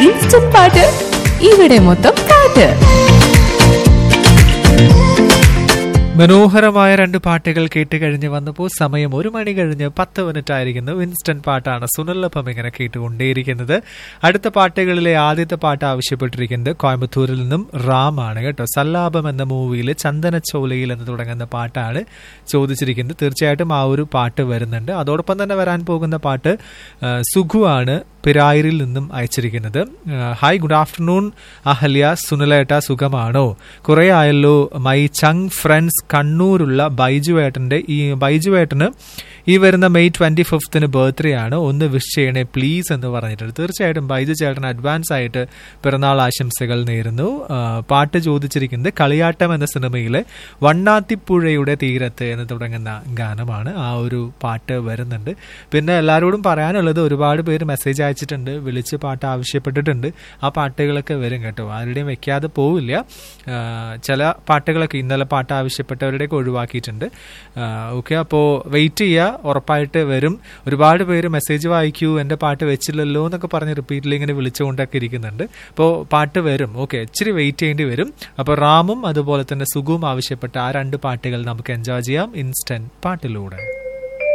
instant പാട്ട് ഇവിടെ മൊത്തം പാട്ട് മനോഹരമായ രണ്ട് പാട്ടുകൾ കേട്ട് കഴിഞ്ഞ് വന്നപ്പോൾ സമയം ഒരു മണി കഴിഞ്ഞ് പത്ത് മിനിറ്റ് ആയിരിക്കുന്നു ഇൻസ്റ്റന്റ് പാട്ടാണ് സുനല്ലപ്പം ഇങ്ങനെ കേട്ടുകൊണ്ടേയിരിക്കുന്നത് അടുത്ത പാട്ടുകളിലെ ആദ്യത്തെ പാട്ട് ആവശ്യപ്പെട്ടിരിക്കുന്നത് കോയമ്പത്തൂരിൽ നിന്നും റാം ആണ് കേട്ടോ സല്ലാപം എന്ന മൂവിയിൽ ചന്ദനച്ചോലയിൽ എന്ന് തുടങ്ങുന്ന പാട്ടാണ് ചോദിച്ചിരിക്കുന്നത് തീർച്ചയായിട്ടും ആ ഒരു പാട്ട് വരുന്നുണ്ട് അതോടൊപ്പം തന്നെ വരാൻ പോകുന്ന പാട്ട് ആ, സുഖു ആണ് പിരായിരിൽ നിന്നും അയച്ചിരിക്കുന്നത് ആ, ഹായ് ഗുഡ് ആഫ്റ്റർനൂൺ അഹല്യ സുനലേട്ട സുഖമാണോ കുറേ ആയല്ലോ മൈ ചങ് ഫ്രണ്ട്സ് കണ്ണൂരുള്ള ബൈജു ഏട്ടൻ്റെ ഈ ബൈജു ഏട്ടന് ഈ വരുന്ന മെയ് ട്വന്റി ഫിഫ്ത്തിന് ബർത്ത്ഡേ ആണ് ഒന്ന് വിഷ് ചെയ്യണേ പ്ലീസ് എന്ന് പറഞ്ഞിട്ടുണ്ട് തീർച്ചയായിട്ടും ബൈജു ചേട്ടൻ അഡ്വാൻസ് ആയിട്ട് പിറന്നാൾ ആശംസകൾ നേരുന്നു ആ, പാട്ട് ചോദിച്ചിരിക്കുന്നത് കളിയാട്ടം എന്ന സിനിമയിലെ വണ്ണാത്തിപ്പുഴയുടെ തീരത്ത് എന്ന് തുടങ്ങുന്ന ഗാനമാണ് ആ ഒരു പാട്ട് വരുന്നുണ്ട് പിന്നെ എല്ലാവരോടും പറയാനുള്ളത് ഒരുപാട് പേര് മെസ്സേജ് അയച്ചിട്ടുണ്ട് വിളിച്ച് പാട്ട് ആവശ്യപ്പെട്ടിട്ടുണ്ട് ആ പാട്ടുകളൊക്കെ വരും കേട്ടോ ആരുടെയും വെക്കാതെ പോവില്ല ആ, ചില പാട്ടുകളൊക്കെ ഇന്നലെ പാട്ട് ആവശ്യപ്പെട്ടവരുടെയൊക്കെ ഒഴിവാക്കിയിട്ടുണ്ട് ഓക്കെ അപ്പോൾ വെയിറ്റ് ചെയ്യുക ഉറപ്പായിട്ട് വരും ഒരുപാട് പേര് മെസ്സേജ് വായിക്കൂ എൻ്റെ പാട്ട് വെച്ചില്ലല്ലോ എന്നൊക്കെ പറഞ്ഞ് റിപ്പീറ്റിൽ ഇങ്ങനെ വിളിച്ചുകൊണ്ടൊക്കെ ഇരിക്കുന്നുണ്ട് അപ്പോൾ പാട്ട് വരും ഓക്കെ ഇച്ചിരി വെയിറ്റ് ചെയ്യേണ്ടി വരും അപ്പോൾ റാമും അതുപോലെ തന്നെ സുഖവും ആവശ്യപ്പെട്ട ആ രണ്ട് പാട്ടുകൾ നമുക്ക് എൻജോയ് ചെയ്യാം ഇൻസ്റ്റന്റ് പാട്ടിലൂടെ